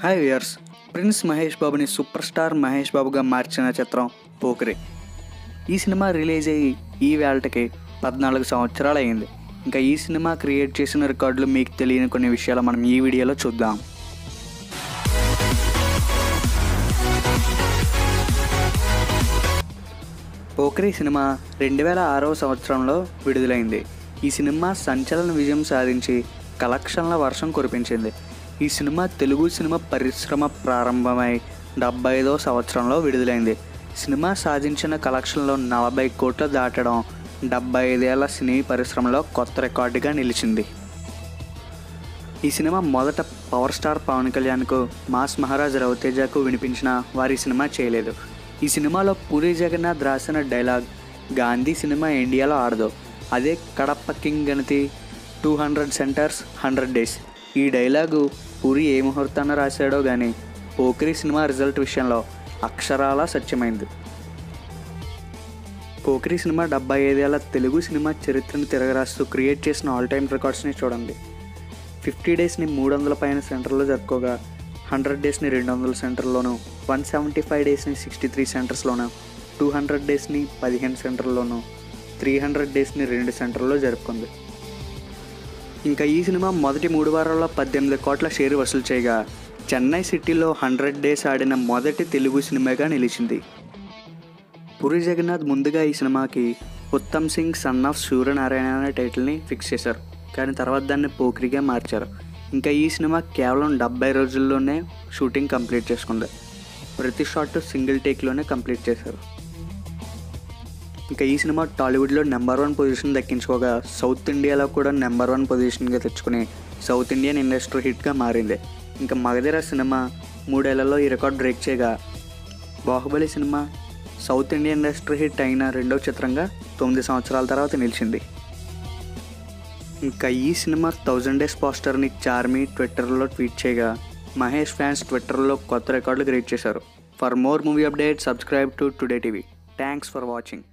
hi viewers prince Mahesh బాబుని super star Mahesh బాబుగా మార్చిన చిత్రం పోకిరి ఈ సినిమా రిలీజ్ అయ్యి ఈ వేళకి పద్నాలుగు సంవత్సరాలు అయింది ఇంకా ఈ సినిమా క్రియేట్ చేసిన రికార్డులు మీకు తెలియని కొన్ని విషయాలు మనం ఈ వీడియోలో చూద్దాం పోకరి సినిమా రెండు వేల ఆరవ సంవత్సరంలో విడుదలైంది ఈ సినిమా సంచలన విజయం సాధించి కలెక్షన్ల వర్షం కురిపించింది ఈ సినిమా తెలుగు సినిమా పరిశ్రమ ప్రారంభమై డెబ్బై ఐదవ సంవత్సరంలో విడుదలైంది సినిమా సాధించిన కలెక్షన్లో నలభై కోట్లు దాటడం డెబ్బై ఐదేళ్ల సినీ పరిశ్రమలో కొత్త రికార్డుగా నిలిచింది ఈ సినిమా మొదట పవర్ స్టార్ పవన్ కళ్యాణ్కు మాస్ మహారాజ్ రవితేజకు వినిపించిన వారి సినిమా చేయలేదు ఈ సినిమాలో పూరి జగన్నాథ్ రాసిన డైలాగ్ గాంధీ సినిమా ఇండియాలో ఆడదు అదే కడప కింగ్ గణతి two hundred centers hundred days ఈ డైలాగు పూరి ఏ ముహూర్తాన రాశాడో కానీ పోకిరి సినిమా రిజల్ట్ విషయంలో అక్షరాల సత్యమైంది పోకిరి సినిమా డెబ్బై ఐదేళ్ల తెలుగు సినిమా చరిత్రను తిరగరాస్తూ క్రియేట్ చేసిన ఆల్ టైమ్ రికార్డ్స్ని చూడండి ఫిఫ్టీ డేస్ని మూడు వందల పైన సెంటర్లో జరుపుకోగా హండ్రెడ్ డేస్ని రెండు వందల సెంటర్లోను వన్ సెవెంటీ ఫైవ్ డేస్ని సిక్స్టీ త్రీ సెంటర్స్లోను టూ హండ్రెడ్ డేస్ని పదిహేను సెంటర్లోను త్రీ హండ్రెడ్ డేస్ని రెండు సెంటర్లో జరుపుకుంది ఇంకా ఈ సినిమా మొదటి మూడు వారాల్లో పద్దెనిమిది కోట్ల షేర్ వసూలు చేయగా చెన్నై సిటీలో హండ్రెడ్ డేస్ ఆడిన మొదటి తెలుగు సినిమాగా నిలిచింది పూరి జగన్నాథ్ ముందుగా ఈ సినిమాకి ఉత్తమ్ సింగ్ సన్ ఆఫ్ సూర్యనారాయణ అనే టైటిల్ని ఫిక్స్ చేశారు కానీ తర్వాత దాన్ని పోకిరిగా మార్చారు ఇంకా ఈ సినిమా కేవలం డెబ్బై రోజుల్లోనే షూటింగ్ కంప్లీట్ చేసుకుంది ప్రతి షాట్ సింగిల్ టేక్లోనే కంప్లీట్ చేశారు ఇంకా ఈ సినిమా టాలీవుడ్లో నెంబర్ వన్ పొజిషన్ దక్కించుకోగా సౌత్ ఇండియాలో కూడా నెంబర్ వన్ పొజిషన్గా తెచ్చుకుని సౌత్ ఇండియన్ ఇండస్ట్రీ హిట్గా మారింది ఇంకా మగధీర సినిమా మూడేళ్లలో ఈ రికార్డ్ బ్రేక్ చేయగా Baahubali cinema south Indian industry hit అయిన రెండవ చిత్రంగా తొమ్మిది సంవత్సరాల తర్వాత నిలిచింది ఇంకా ఈ సినిమా థౌజండ్ డేస్ పోస్టర్ని చార్మి ట్విట్టర్లో ట్వీట్ చేయగా మహేష్ ఫ్యాన్స్ ట్విట్టర్లో కొత్త రికార్డులు క్రియేట్ చేశారు for more movie update subscribe to today TV thanks for watching